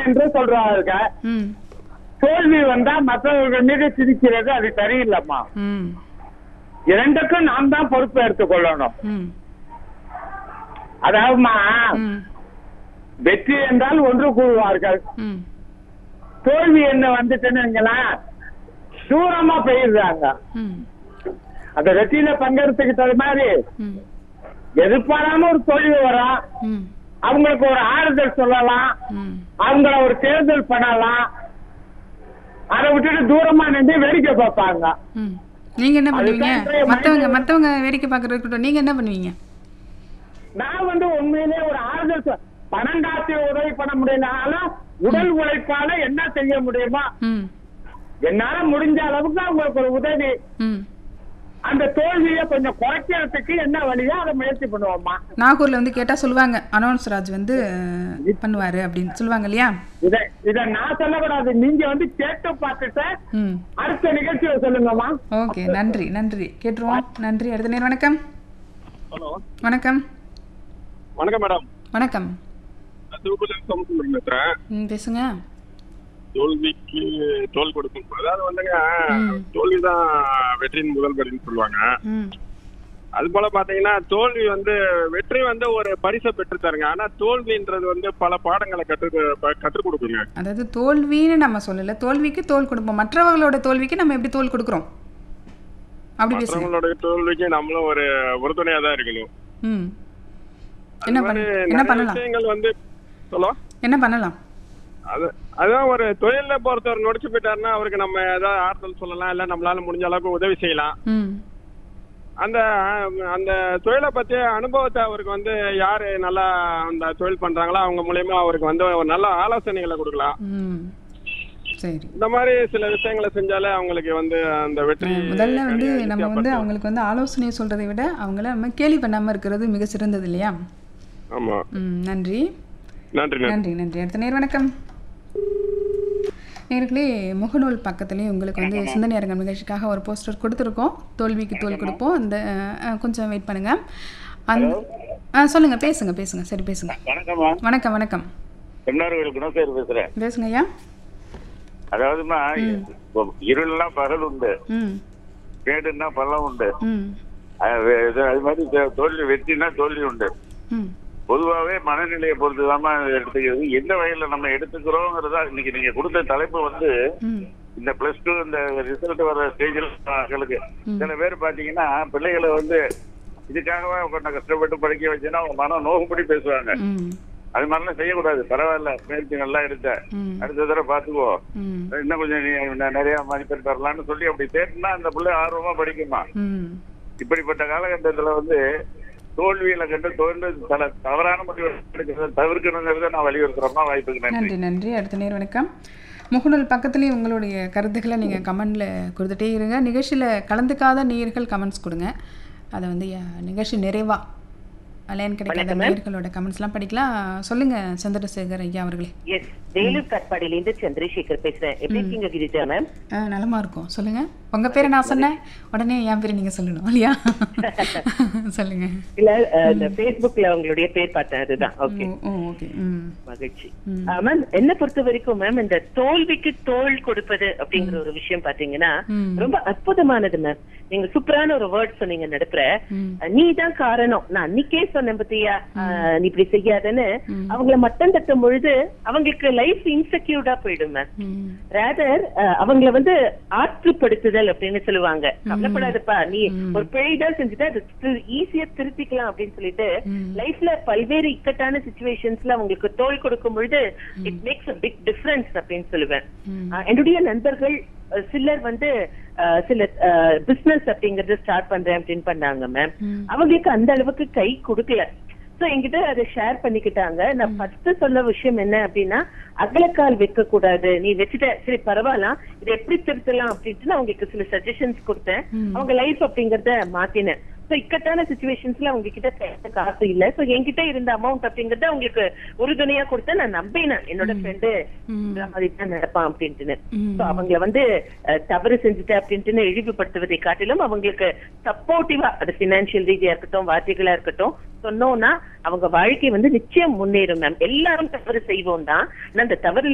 என்று சொல்றாங்க ம் தோல்வி வந்தா மற்றவர்கள் மீது சிரிக்கிறது அது சரியில்லைம்மா ம் இரண்டுக்கும் நாம் தான் பொறுப்பு எடுத்துக்கொள்ளணும் ம் அதாவதுமா ம் வெற்றி என்றால் ஒன்று கூறுவார்கள் ம் தோல்வி என்ன வந்துட்டுன்னு வைங்களேன், தூரமா போயிடுறாங்க ம் அந்த வெற்றியில பங்கெடுத்துக்கிட்டது மாதிரி ம் எதிர்பாராம ஒரு தோல்வி வரும் ம் அவங்களுக்கு ஒரு ஆறுதல் சொல்லலாம் ம் அவங்கள ஒரு தேர்தல் பண்ணலாம் அதை விட்டுட்டு தூரமா நின்று வேடிக்கை பார்ப்பாங்க ம் நீங்க என்ன பண்ணுவீங்க அதுதான் மத்தவங்க மத்தவங்க வேடிக்கை பார்க்கறது இருக்கட்டும் நீங்க என்ன பண்ணுவீங்க நான் வந்து உண்மையிலே ஒரு ஆறுதல் சொ- பணம் காசு உதவி பண்ண முடியலனாலும் உடல் உழைப்பால என்ன செய்ய முடியுமோ ம் என்னால முடிஞ்ச அளவுக்கு அவங்களுக்கு ஒரு உதவி ம் அந்த தோல்வியை கொஞ்சம் குறைக்கிறதுக்கு என்ன வழியோ அதை முயற்சி பண்ணுவோம்மா நாகூர்ல வந்து கேட்டா சொல்லுவாங்க அனௌன்ஸ் ராஜ் வந்து அஹ், பண்ணுவாரு அப்படின்னு சொல்லுவாங்க இல்லையா இத இத நான் சொல்லக்கூடாது நீங்க வந்து கேட்டு பார்த்துட்டு ம் அடுத்த நிகழ்ச்சியை சொல்லுங்கம்மா ஓகே நன்றி நன்றி கேட்டுருவோம் நன்றி அடுத்த நேரம் வணக்கம் ஹலோ வணக்கம் வணக்கம் மேடம் வணக்கம் நான் திருப்பதி சமூகம் பேசுறேன் ம் பேசுங்க தோல்விக்கு தோல் கொடுக்கும் அதாவது வந்துங்க ம். தோல்விதான் வெற்றியின் முதல் படின்னு சொல்லுவாங்க ம் அது போல பாத்தீங்கன்னா தோல்வி வந்து வெற்றி வந்து ஒரு பரிசை பெற்று தருங்க ஆனா தோல்வின்றது வந்து பல பாடங்களை கற்று ப- கற்றுக் கொடுக்குங்க அதாவது தோல்வின்னு நம்ம சொல்லல தோல்விக்கு தோல் கொடுப்போம் மற்றவர்களோட தோல்விக்கு நம்ம எப்படி தோல் கொடுக்குறோம் அப்படி பேசுங்க மற்றவங்களோட தோல்விக்கு நம்மளும் ஒரு உறுதுணையா தான் இருக்கணும் ம் என்ன அது பண்ண மாதிரி என்ன நிறைய பண்ணலாம் விஷயங்கள் வந்து சொல்லோ என்ன பண்ணலாம் அது அதான் ஒரு தொழில பொறுத்தவர் நொடிச்சு போயிட்டாருன்னா அவருக்கு நம்ம ஏதாவது ஆறுதல் சொல்லலாம் இல்ல நம்மளால முடிஞ்ச அளவுக்கு உதவி செய்யலாம் ம் அந்த அந்த தொழிலை பத்தி அனுபவத்தை அவருக்கு வந்து யாரு நல்லா அந்த தொழில் பண்றாங்களோ அவங்க மூலியமா அவருக்கு வந்து ஒரு நல்ல ஆலோசனைகளை கொடுக்கலாம் ம் சரி இந்த மாதிரி சில விஷயங்களை செஞ்சாலே அவங்களுக்கு வந்து அந்த வெற்றி முதல்ல வந்து நிறைய நம்ம வந்து நிச்சயப்படுத்தும். அவங்களுக்கு வந்து ஆலோசனை சொல்றதை விட அவங்கள நம்ம கேலி பண்ணாம இருக்கிறது மிக சிறந்தது இல்லையா ஆமா ம் நன்றி நன்றி நன்றி நன்றி நன்றி அடுத்த நேர் வணக்கம் நேர்களே முகநூல் பக்கத்துலேயும் உங்களுக்கு வந்து சிந்தனை அரங்கம் நிகழ்ச்சிக்காக ஒரு போஸ்டர் கொடுத்துருக்கோம் தோல்விக்கு தோல் கொடுப்போம் அந்த அஹ், அஹ், கொஞ்சம் வெயிட் பண்ணுங்க அந்த ஆ சொல்லுங்க பேசுங்க பேசுங்க சரி பேசுங்க வணக்கம்மா வணக்கம் வணக்கம் செம்னார்கள் குணசேகர் பேசுறேன் பேசுங்க ஐயா அதாவதுமா இப்போ இருள்னா பகல் உண்டு ம் கேடுன்னா பள்ளம் உண்டு ம் அது வே- இது- அது மாதிரி தோ- தோல்வி வெற்றினா தோல்வி உண்டு ம் பொதுவாகவே மனநிலையை பொறுத்துதாம்மா எடுத்துக்கிறது எந்த வகையில நம்ம எடுத்துக்கிறோங்கிறதா இன்னைக்கு நீங்க கொடுத்த தலைப்பு வந்து ம் இந்த பிளஸ் டூ இந்த ரிசல்ட் வர ஸ்டேஜில் மக்களுக்கு சில பேர் பாத்தீங்கன்னா பிள்ளைகளை வந்து இதுக்காகவே கொஞ்சம் கஷ்டப்பட்டு படிக்க வச்சுன்னா அவங்க மனம் நோகும்படி பேசுவாங்க ம் அது மாதிரிலாம் செய்யக்கூடாது பரவாயில்ல முயற்சி நல்லா எடுத்த ம் அடுத்த தடவை பாத்துக்கோ ம் இன்னும் கொஞ்சம் நீ ந- நிறைய மதிப்பெண் பெறலாம்னு சொல்லி அப்படி தேடினா அந்த பிள்ளை ஆர்வமா படிக்குமா ம் இப்படிப்பட்ட காலகட்டத்துல வந்து தோல்வியில கண்டு தோல்வி பல தவறான முடிவு எடுக்கிறத தவிர்க்கணுங்கிறத நான் வலியுறுத்துறோமா வாய்ப்புக்கு நன்றி நன்றி நன்றி அடுத்த நேர் வணக்கம் முகநூல் பக்கத்துலேயும் உங்களுடைய கருத்துக்களை நீங்கள் கமெண்டில் கொடுத்துட்டே இருங்க நிகழ்ச்சியில் கலந்துக்காத நேயர்கள் கமெண்ட்ஸ் கொடுங்க அதை வந்து அஹ், நிகழ்ச்சி நிறைவா லைன் கிடைக்காத நேயர்களோட கமெண்ட்ஸ்லாம் படிக்கலாம் சொல்லுங்க சந்திரசேகர் ஐயா அவர்களே எஸ் வேலூர் கட்பாடியில இருந்து சந்திரசேகர் பேசுறேன் எப்படி இருக்கீங்க கிரிஜா மேம் ஆ நலமா இருக்கும் சொல்லுங்க உங்க பேரை நான் சொன்னேன் உடனே என் பேரை நீங்க சொல்லணும் இல்லையா சொல்லுங்க இல்ல அஹ், இந்த Facebookல உங்களுடைய பேர் பார்த்தேன் அதுதான் ஓகே ஓ ஓகே ம் மகிழ்ச்சி ம். மேம் என்ன பொறுத்த வரைக்கும் மேம் இந்த தோல்விக்கு தோல் கொடுப்பது அப்படிங்கிற ஒரு விஷயம் பாத்தீங்கன்னா ம். ரொம்ப அற்புதமானது மேம் நீங்க சூப்பரான ஒரு வேர்ட் சொன்னீங்க நடுப்புற ம் நீ தான் காரணம் நான் அன்னைக்கே சொன்னேன் பத்தியா அஹ், நீ இப்படி செய்யாதன்னு அவங்கள மட்டம் தட்டும் பொழுது அவங்களுக்கு லைஃப் இன்செக்யூர்டா போயிடும் மேம் ம் ரேதர் அவங்கள வந்து ஆற்றுப்படுத்துதல் அப்படின்னு சொல்லுவாங்க கவலைப்படாதப்பா நீ ஒரு பிழைதான் செஞ்சுட்டு அது ஈஸியா திருத்திக்கலாம் அப்படின்னு சொல்லிட்டு லைஃப்ல பல்வேறு இக்கட்டான சுச்சுவேஷன்ஸ்ல அவங்களுக்கு தோல் கொடுக்கும் பொழுது it makes a big difference அப்படின்னு சொல்லுவேன் அஹ் என்னுடைய நண்பர்கள் அஹ் சிலர் வந்து அஹ் சில பிசினஸ் அப்படிங்கறத ஸ்டார்ட் பண்றேன் அப்படின்னு பண்ணாங்க மேம் அவங்களுக்கு அந்த அளவுக்கு கை கொடுக்கல சோ என்கிட்ட அதை ஷேர் பண்ணிக்கிட்டாங்க நான் ஃபர்ஸ்ட் சொன்ன விஷயம் என்ன அப்படின்னா அகலக்கால் வைக்க கூடாது நீ வச்சுட்ட சரி பரவாயில்ல இதை எப்படி திருத்தலாம் அப்படின்ட்டு நான் அவங்களுக்கு சில சஜஷன்ஸ் கொடுத்தேன் அவங்க லைஃப் அப்படிங்கறத மாத்தினேன் சோ இக்கட்டான சுச்சுவேஷன்ஸ்ல அவங்க கிட்ட கையில காசு இல்ல சோ என்கிட்ட இருந்த அமௌண்ட் அப்படிங்கறத அவங்களுக்கு உறுதுணையா கொடுத்தேன் நான் நம்பினேன் என்னோட ஃப்ரெண்டு இந்த மாதிரி தான் நடப்பான் அப்படின்ட்டுன்னு சோ அவங்கள வந்து அஹ், தவறு செஞ்சுட்ட அப்படின்ட்டு இழிவுபடுத்துவதை காட்டிலும் அவங்களுக்கு சப்போர்ட்டிவா அது பினான்சியல் ரீதியா இருக்கட்டும் வார்த்தைகளா இருக்கட்டும் சொன்னோம்னா அவங்க வாழ்க்கை வந்து நிச்சயம் முன்னேறும் மேம் எல்லாரும் தவறு செய்வோம் தான் ஆனா அந்த தவறு